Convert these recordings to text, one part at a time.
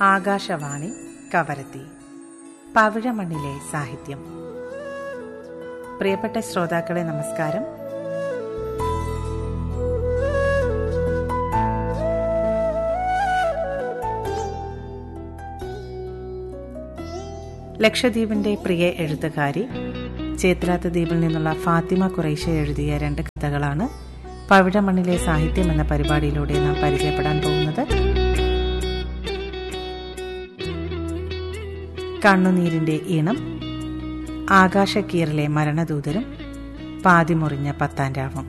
ആകാശവാണി കവരത്തി പവിഴമണ്ണിലെ സാഹിത്യം പ്രിയപ്പെട്ട ശ്രോതാക്കളെ നമസ്കാരം ലക്ഷദ്വീപിന്റെ പ്രിയ എഴുത്തുകാരി ചേത്രാത്ത ദ്വീപിൽ നിന്നുള്ള ഫാത്തിമ കുറേശ എഴുതിയ രണ്ട് കഥകളാണ് പവിഴമണ്ണിലെ സാഹിത്യം എന്ന പരിപാടിയിലൂടെ നാം പരിചയപ്പെടാൻ പോകുന്നത് കണ്ണുനീരിന്റെ ഈണം ആകാശക്കീറിലെ മരണദൂതരും പാതിമുറിഞ്ഞ പത്താം രാവും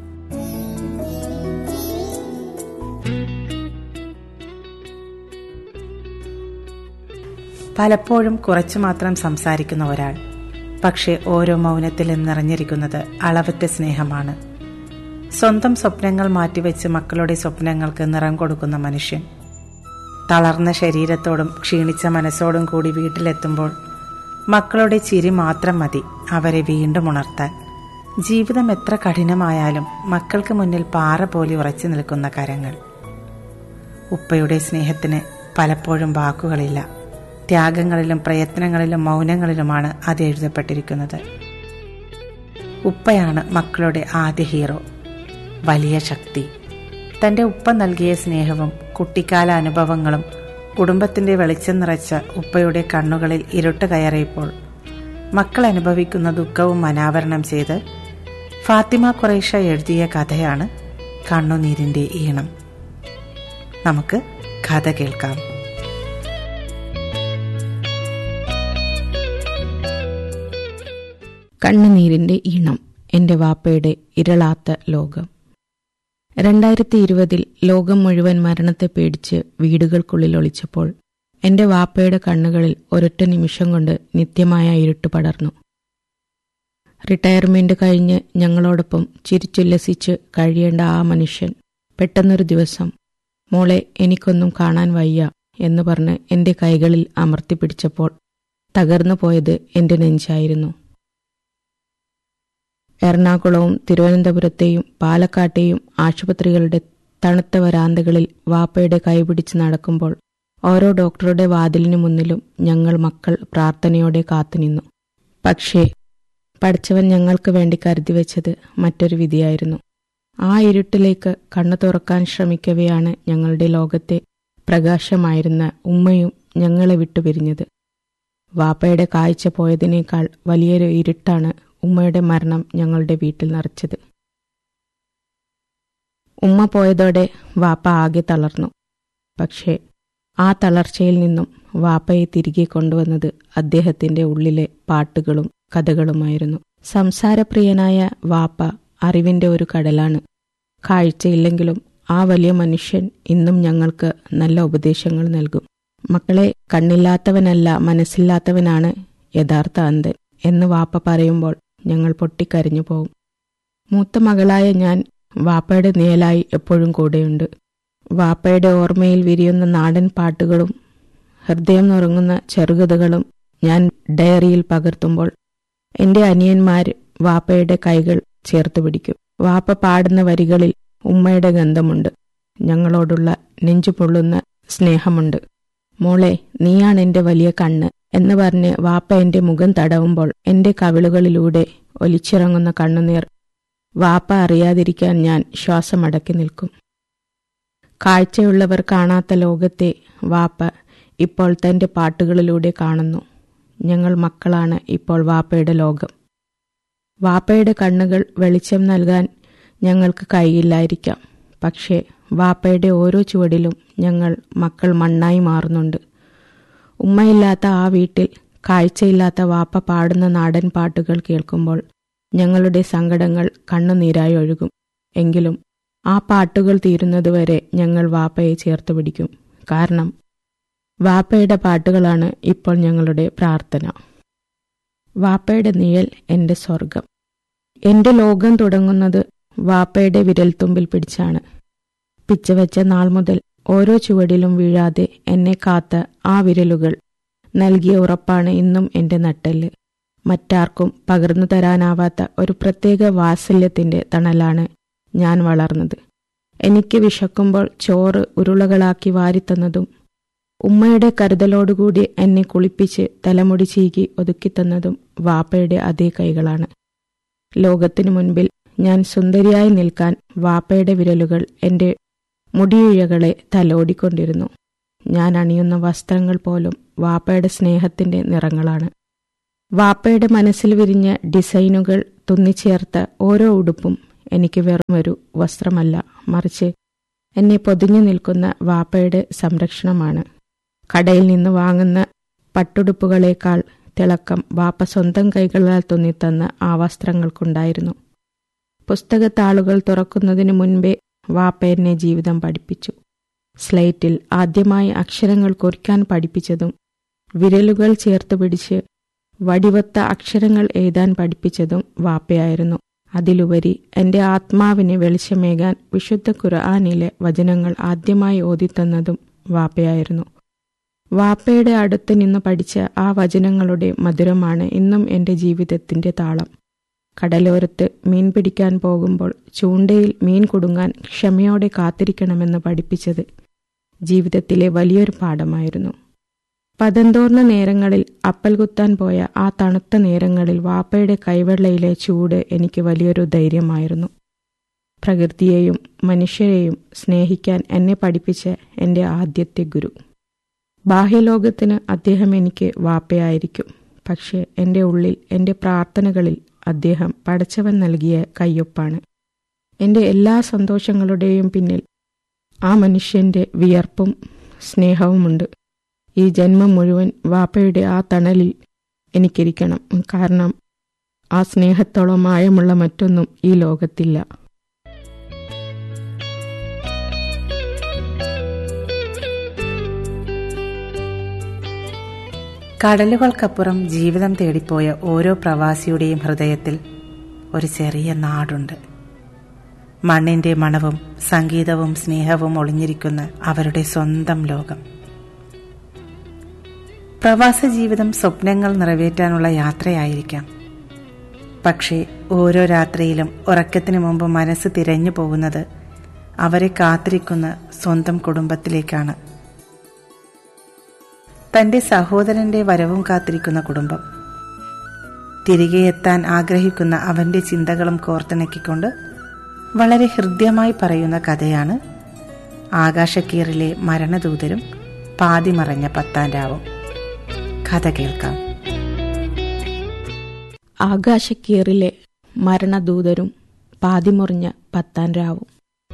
പലപ്പോഴും കുറച്ചു മാത്രം സംസാരിക്കുന്ന ഒരാൾ പക്ഷെ ഓരോ മൗനത്തിലും നിറഞ്ഞിരിക്കുന്നത് അളവറ്റ സ്നേഹമാണ് സ്വന്തം സ്വപ്നങ്ങൾ മാറ്റിവെച്ച് മക്കളുടെ സ്വപ്നങ്ങൾക്ക് നിറം കൊടുക്കുന്ന മനുഷ്യൻ തളർന്ന ശരീരത്തോടും ക്ഷീണിച്ച മനസ്സോടും കൂടി വീട്ടിലെത്തുമ്പോൾ മക്കളുടെ ചിരി മാത്രം മതി അവരെ വീണ്ടും ഉണർത്താൻ ജീവിതം എത്ര കഠിനമായാലും മക്കൾക്ക് മുന്നിൽ പാറ പോലെ ഉറച്ചു നിൽക്കുന്ന കരങ്ങൾ ഉപ്പയുടെ സ്നേഹത്തിന് പലപ്പോഴും വാക്കുകളില്ല ത്യാഗങ്ങളിലും പ്രയത്നങ്ങളിലും മൗനങ്ങളിലുമാണ് അത് എഴുതപ്പെട്ടിരിക്കുന്നത് ഉപ്പയാണ് മക്കളുടെ ആദ്യ ഹീറോ വലിയ ശക്തി തന്റെ ഉപ്പ നൽകിയ സ്നേഹവും കുട്ടിക്കാല അനുഭവങ്ങളും കുടുംബത്തിന്റെ വെളിച്ചം നിറച്ച ഉപ്പയുടെ കണ്ണുകളിൽ ഇരുട്ട് കയറിയപ്പോൾ മക്കൾ അനുഭവിക്കുന്ന ദുഃഖവും അനാവരണം ചെയ്ത് ഫാത്തിമ കുറേഷ എഴുതിയ കഥയാണ് കണ്ണുനീരിന്റെ ഈണം നമുക്ക് കഥ കേൾക്കാം കണ്ണുനീരിന്റെ ഈണം എന്റെ വാപ്പയുടെ ഇരളാത്ത ലോകം രണ്ടായിരത്തി ഇരുപതിൽ ലോകം മുഴുവൻ മരണത്തെ പേടിച്ച് വീടുകൾക്കുള്ളിൽ ഒളിച്ചപ്പോൾ എന്റെ വാപ്പയുടെ കണ്ണുകളിൽ ഒരൊറ്റ നിമിഷം കൊണ്ട് നിത്യമായ ഇരുട്ട് പടർന്നു റിട്ടയർമെന്റ് കഴിഞ്ഞ് ഞങ്ങളോടൊപ്പം ചിരിച്ചുല്ലസിച്ച് കഴിയേണ്ട ആ മനുഷ്യൻ പെട്ടെന്നൊരു ദിവസം മോളെ എനിക്കൊന്നും കാണാൻ വയ്യ എന്ന് പറഞ്ഞ് എന്റെ കൈകളിൽ അമർത്തിപ്പിടിച്ചപ്പോൾ തകർന്നു പോയത് എന്റെ നെഞ്ചായിരുന്നു എറണാകുളവും തിരുവനന്തപുരത്തെയും പാലക്കാട്ടെയും ആശുപത്രികളുടെ തണുത്ത വരാന്തകളിൽ വാപ്പയുടെ കൈപിടിച്ച് നടക്കുമ്പോൾ ഓരോ ഡോക്ടറുടെ വാതിലിനു മുന്നിലും ഞങ്ങൾ മക്കൾ പ്രാർത്ഥനയോടെ കാത്തുനിന്നു പക്ഷേ പഠിച്ചവൻ ഞങ്ങൾക്ക് വേണ്ടി കരുതി വെച്ചത് മറ്റൊരു വിധിയായിരുന്നു ആ ഇരുട്ടിലേക്ക് കണ്ണു തുറക്കാൻ ശ്രമിക്കവെയാണ് ഞങ്ങളുടെ ലോകത്തെ പ്രകാശമായിരുന്ന ഉമ്മയും ഞങ്ങളെ വിട്ടുപിരിഞ്ഞത് വാപ്പയുടെ കാഴ്ച പോയതിനേക്കാൾ വലിയൊരു ഇരുട്ടാണ് ഉമ്മയുടെ മരണം ഞങ്ങളുടെ വീട്ടിൽ നിറച്ചത് ഉമ്മ പോയതോടെ വാപ്പ ആകെ തളർന്നു പക്ഷേ ആ തളർച്ചയിൽ നിന്നും വാപ്പയെ തിരികെ കൊണ്ടുവന്നത് അദ്ദേഹത്തിന്റെ ഉള്ളിലെ പാട്ടുകളും കഥകളുമായിരുന്നു സംസാരപ്രിയനായ വാപ്പ അറിവിന്റെ ഒരു കടലാണ് കാഴ്ചയില്ലെങ്കിലും ആ വലിയ മനുഷ്യൻ ഇന്നും ഞങ്ങൾക്ക് നല്ല ഉപദേശങ്ങൾ നൽകും മക്കളെ കണ്ണില്ലാത്തവനല്ല മനസ്സില്ലാത്തവനാണ് യഥാർത്ഥ അന്ധൻ എന്ന് വാപ്പ പറയുമ്പോൾ ഞങ്ങൾ പൊട്ടിക്കരഞ്ഞു പോവും മൂത്ത മകളായ ഞാൻ വാപ്പയുടെ നിഴലായി എപ്പോഴും കൂടെയുണ്ട് വാപ്പയുടെ ഓർമ്മയിൽ വിരിയുന്ന നാടൻ പാട്ടുകളും ഹൃദയം നുറങ്ങുന്ന ചെറുകഥകളും ഞാൻ ഡയറിയിൽ പകർത്തുമ്പോൾ എന്റെ അനിയന്മാർ വാപ്പയുടെ കൈകൾ ചേർത്ത് പിടിക്കും വാപ്പ പാടുന്ന വരികളിൽ ഉമ്മയുടെ ഗന്ധമുണ്ട് ഞങ്ങളോടുള്ള നെഞ്ചു പൊള്ളുന്ന സ്നേഹമുണ്ട് മോളെ നീയാണ് എന്റെ വലിയ കണ്ണ് എന്ന് പറഞ്ഞ് വാപ്പ എന്റെ മുഖം തടവുമ്പോൾ എന്റെ കവിളുകളിലൂടെ ഒലിച്ചിറങ്ങുന്ന കണ്ണുനീർ വാപ്പ അറിയാതിരിക്കാൻ ഞാൻ ശ്വാസമടക്കി നിൽക്കും കാഴ്ചയുള്ളവർ കാണാത്ത ലോകത്തെ വാപ്പ ഇപ്പോൾ തന്റെ പാട്ടുകളിലൂടെ കാണുന്നു ഞങ്ങൾ മക്കളാണ് ഇപ്പോൾ വാപ്പയുടെ ലോകം വാപ്പയുടെ കണ്ണുകൾ വെളിച്ചം നൽകാൻ ഞങ്ങൾക്ക് കഴിയില്ലായിരിക്കാം പക്ഷേ വാപ്പയുടെ ഓരോ ചുവടിലും ഞങ്ങൾ മക്കൾ മണ്ണായി മാറുന്നുണ്ട് ഉമ്മയില്ലാത്ത ആ വീട്ടിൽ കാഴ്ചയില്ലാത്ത വാപ്പ പാടുന്ന നാടൻ പാട്ടുകൾ കേൾക്കുമ്പോൾ ഞങ്ങളുടെ സങ്കടങ്ങൾ കണ്ണുനീരായി ഒഴുകും എങ്കിലും ആ പാട്ടുകൾ തീരുന്നതുവരെ ഞങ്ങൾ വാപ്പയെ ചേർത്ത് പിടിക്കും കാരണം വാപ്പയുടെ പാട്ടുകളാണ് ഇപ്പോൾ ഞങ്ങളുടെ പ്രാർത്ഥന വാപ്പയുടെ നിഴൽ എന്റെ സ്വർഗം എന്റെ ലോകം തുടങ്ങുന്നത് വാപ്പയുടെ വിരൽത്തുമ്പിൽ പിടിച്ചാണ് പിച്ചവെച്ച നാൾ മുതൽ ഓരോ ചുവടിലും വീഴാതെ എന്നെ കാത്ത ആ വിരലുകൾ നൽകിയ ഉറപ്പാണ് ഇന്നും എന്റെ നട്ടെല്ല് മറ്റാർക്കും പകർന്നു തരാനാവാത്ത ഒരു പ്രത്യേക വാത്സല്യത്തിന്റെ തണലാണ് ഞാൻ വളർന്നത് എനിക്ക് വിശക്കുമ്പോൾ ചോറ് ഉരുളകളാക്കി വാരിത്തന്നതും ഉമ്മയുടെ കരുതലോടുകൂടി എന്നെ കുളിപ്പിച്ച് തലമുടി ചീകി ഒതുക്കിത്തന്നതും വാപ്പയുടെ അതേ കൈകളാണ് ലോകത്തിനു മുൻപിൽ ഞാൻ സുന്ദരിയായി നിൽക്കാൻ വാപ്പയുടെ വിരലുകൾ എന്റെ മുടിയിഴകളെ തലോടിക്കൊണ്ടിരുന്നു ഞാൻ അണിയുന്ന വസ്ത്രങ്ങൾ പോലും വാപ്പയുടെ സ്നേഹത്തിന്റെ നിറങ്ങളാണ് വാപ്പയുടെ മനസ്സിൽ വിരിഞ്ഞ ഡിസൈനുകൾ തുന്നിച്ചേർത്ത ഓരോ ഉടുപ്പും എനിക്ക് വെറുമൊരു വസ്ത്രമല്ല മറിച്ച് എന്നെ പൊതിഞ്ഞു നിൽക്കുന്ന വാപ്പയുടെ സംരക്ഷണമാണ് കടയിൽ നിന്ന് വാങ്ങുന്ന പട്ടുടുപ്പുകളേക്കാൾ തിളക്കം വാപ്പ സ്വന്തം കൈകളാൽ തുന്നിത്തന്ന ആ വസ്ത്രങ്ങൾക്കുണ്ടായിരുന്നു പുസ്തകത്താളുകൾ തുറക്കുന്നതിനു മുൻപേ വാപ്പ എന്നെ ജീവിതം പഠിപ്പിച്ചു സ്ലേറ്റിൽ ആദ്യമായി അക്ഷരങ്ങൾ കുറിക്കാൻ പഠിപ്പിച്ചതും വിരലുകൾ ചേർത്ത് പിടിച്ച് വടിവത്ത അക്ഷരങ്ങൾ എഴുതാൻ പഠിപ്പിച്ചതും വാപ്പയായിരുന്നു അതിലുപരി എന്റെ ആത്മാവിന് വെളിച്ചമേകാൻ വിശുദ്ധ ഖുർആാനിലെ വചനങ്ങൾ ആദ്യമായി ഓതിത്തന്നതും വാപ്പയായിരുന്നു വാപ്പയുടെ അടുത്ത് നിന്ന് പഠിച്ച ആ വചനങ്ങളുടെ മധുരമാണ് ഇന്നും എന്റെ ജീവിതത്തിന്റെ താളം കടലോരത്ത് മീൻ പിടിക്കാൻ പോകുമ്പോൾ ചൂണ്ടയിൽ മീൻ കുടുങ്ങാൻ ക്ഷമയോടെ കാത്തിരിക്കണമെന്ന് പഠിപ്പിച്ചത് ജീവിതത്തിലെ വലിയൊരു പാഠമായിരുന്നു പതന്തോർന്ന നേരങ്ങളിൽ അപ്പൽ കുത്താൻ പോയ ആ തണുത്ത നേരങ്ങളിൽ വാപ്പയുടെ കൈവെള്ളയിലെ ചൂട് എനിക്ക് വലിയൊരു ധൈര്യമായിരുന്നു പ്രകൃതിയെയും മനുഷ്യരെയും സ്നേഹിക്കാൻ എന്നെ പഠിപ്പിച്ച എൻ്റെ ആദ്യത്തെ ഗുരു ബാഹ്യലോകത്തിന് അദ്ദേഹം എനിക്ക് വാപ്പയായിരിക്കും പക്ഷേ എൻ്റെ ഉള്ളിൽ എൻ്റെ പ്രാർത്ഥനകളിൽ അദ്ദേഹം പടച്ചവൻ നൽകിയ കയ്യൊപ്പാണ് എൻ്റെ എല്ലാ സന്തോഷങ്ങളുടെയും പിന്നിൽ ആ മനുഷ്യൻ്റെ വിയർപ്പും സ്നേഹവുമുണ്ട് ഈ ജന്മം മുഴുവൻ വാപ്പയുടെ ആ തണലിൽ എനിക്കിരിക്കണം കാരണം ആ സ്നേഹത്തോളം ആഴമുള്ള മറ്റൊന്നും ഈ ലോകത്തില്ല കടലുകൾക്കപ്പുറം ജീവിതം തേടിപ്പോയ ഓരോ പ്രവാസിയുടെയും ഹൃദയത്തിൽ ഒരു ചെറിയ നാടുണ്ട് മണ്ണിന്റെ മണവും സംഗീതവും സ്നേഹവും ഒളിഞ്ഞിരിക്കുന്ന അവരുടെ സ്വന്തം ലോകം പ്രവാസ ജീവിതം സ്വപ്നങ്ങൾ നിറവേറ്റാനുള്ള യാത്രയായിരിക്കാം പക്ഷേ ഓരോ രാത്രിയിലും ഉറക്കത്തിനു മുമ്പ് മനസ്സ് തിരഞ്ഞു പോകുന്നത് അവരെ കാത്തിരിക്കുന്ന സ്വന്തം കുടുംബത്തിലേക്കാണ് തന്റെ സഹോദരന്റെ വരവും കാത്തിരിക്കുന്ന കുടുംബം തിരികെ എത്താൻ ആഗ്രഹിക്കുന്ന അവന്റെ ചിന്തകളും കോർത്തിണക്കിക്കൊണ്ട് വളരെ ഹൃദ്യമായി പറയുന്ന കഥയാണ് ആകാശക്കീറിലെ മരണദൂതരും പാതിമറഞ്ഞ പത്താം രാവും കഥ കേൾക്കാം ആകാശക്കീറിലെ മരണദൂതരും പാതിമുറിഞ്ഞ പത്താൻ രാവും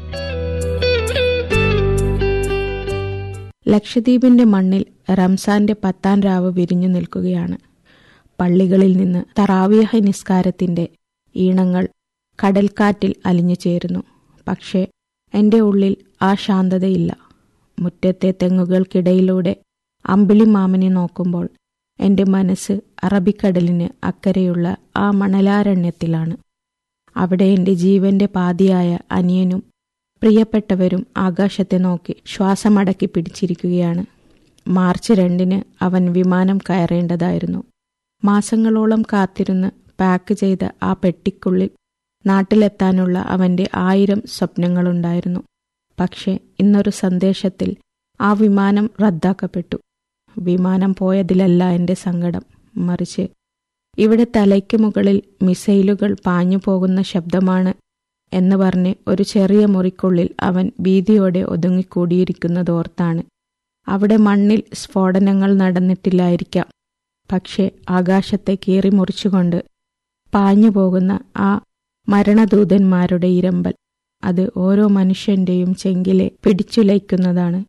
ലക്ഷദ്വീപിന്റെ മണ്ണിൽ റംസാന്റെ പത്താം രാവ് വിരിഞ്ഞു നിൽക്കുകയാണ് പള്ളികളിൽ നിന്ന് തറാവിയഹ നിസ്കാരത്തിന്റെ ഈണങ്ങൾ കടൽക്കാറ്റിൽ അലിഞ്ഞു ചേരുന്നു പക്ഷേ എന്റെ ഉള്ളിൽ ആ ശാന്തതയില്ല മുറ്റത്തെ തെങ്ങുകൾക്കിടയിലൂടെ അമ്പിളി മാമനെ നോക്കുമ്പോൾ എന്റെ മനസ്സ് അറബിക്കടലിന് അക്കരെയുള്ള ആ മണലാരണ്യത്തിലാണ് അവിടെ എന്റെ ജീവന്റെ പാതിയായ അനിയനും പ്രിയപ്പെട്ടവരും ആകാശത്തെ നോക്കി ശ്വാസമടക്കി പിടിച്ചിരിക്കുകയാണ് മാർച്ച് രണ്ടിന് അവൻ വിമാനം കയറേണ്ടതായിരുന്നു മാസങ്ങളോളം കാത്തിരുന്ന് പാക്ക് ചെയ്ത ആ പെട്ടിക്കുള്ളിൽ നാട്ടിലെത്താനുള്ള അവന്റെ ആയിരം സ്വപ്നങ്ങളുണ്ടായിരുന്നു പക്ഷേ ഇന്നൊരു സന്ദേശത്തിൽ ആ വിമാനം റദ്ദാക്കപ്പെട്ടു വിമാനം പോയതിലല്ല എന്റെ സങ്കടം മറിച്ച് ഇവിടെ തലയ്ക്ക് മുകളിൽ മിസൈലുകൾ പാഞ്ഞു പോകുന്ന ശബ്ദമാണ് എന്ന് പറഞ്ഞ് ഒരു ചെറിയ മുറിക്കുള്ളിൽ അവൻ ഭീതിയോടെ ഒതുങ്ങിക്കൂടിയിരിക്കുന്നതോർത്താണ് അവിടെ മണ്ണിൽ സ്ഫോടനങ്ങൾ നടന്നിട്ടില്ലായിരിക്കാം പക്ഷേ ആകാശത്തെ കീറി മുറിച്ചുകൊണ്ട് പാഞ്ഞു പോകുന്ന ആ മരണദൂതന്മാരുടെ ഇരമ്പൽ അത് ഓരോ മനുഷ്യന്റെയും ചെങ്കിലെ പിടിച്ചുലയ്ക്കുന്നതാണ്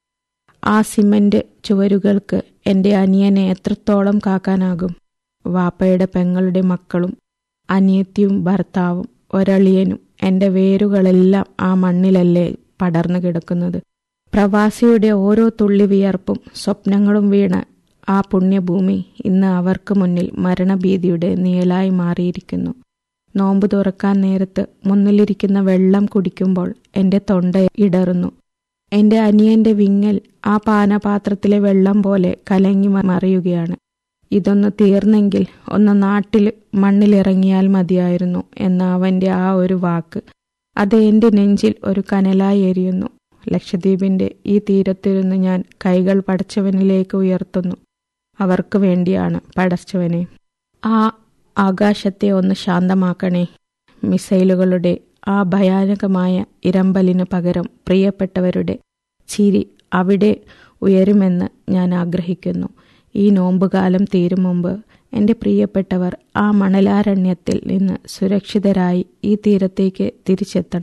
ആ സിമന്റ് ചുവരുകൾക്ക് എന്റെ അനിയനെ എത്രത്തോളം കാക്കാനാകും വാപ്പയുടെ പെങ്ങളുടെ മക്കളും അനിയത്തിയും ഭർത്താവും ഒരളിയനും എന്റെ വേരുകളെല്ലാം ആ മണ്ണിലല്ലേ പടർന്നു കിടക്കുന്നത് പ്രവാസിയുടെ ഓരോ തുള്ളി വിയർപ്പും സ്വപ്നങ്ങളും വീണ ആ പുണ്യഭൂമി ഇന്ന് അവർക്ക് മുന്നിൽ മരണഭീതിയുടെ നിഴലായി മാറിയിരിക്കുന്നു നോമ്പ് തുറക്കാൻ നേരത്ത് മുന്നിലിരിക്കുന്ന വെള്ളം കുടിക്കുമ്പോൾ എന്റെ തൊണ്ട ഇടറുന്നു എന്റെ അനിയന്റെ വിങ്ങൽ ആ പാനപാത്രത്തിലെ വെള്ളം പോലെ കലങ്ങി മറിയുകയാണ് ഇതൊന്ന് തീർന്നെങ്കിൽ ഒന്ന് നാട്ടിൽ മണ്ണിലിറങ്ങിയാൽ മതിയായിരുന്നു എന്ന അവന്റെ ആ ഒരു വാക്ക് അത് എന്റെ നെഞ്ചിൽ ഒരു കനലായി എരിയുന്നു ലക്ഷദ്വീപിന്റെ ഈ തീരത്തിരുന്ന് ഞാൻ കൈകൾ പടച്ചവനിലേക്ക് ഉയർത്തുന്നു അവർക്ക് വേണ്ടിയാണ് പടച്ചവനെ ആ ആകാശത്തെ ഒന്ന് ശാന്തമാക്കണേ മിസൈലുകളുടെ ആ ഭയാനകമായ ഇരമ്പലിന് പകരം പ്രിയപ്പെട്ടവരുടെ ചിരി അവിടെ ഉയരുമെന്ന് ഞാൻ ആഗ്രഹിക്കുന്നു ഈ നോമ്പുകാലം തീരും മുമ്പ് എൻ്റെ പ്രിയപ്പെട്ടവർ ആ മണലാരണ്യത്തിൽ നിന്ന് സുരക്ഷിതരായി ഈ തീരത്തേക്ക് തിരിച്ചെത്തണം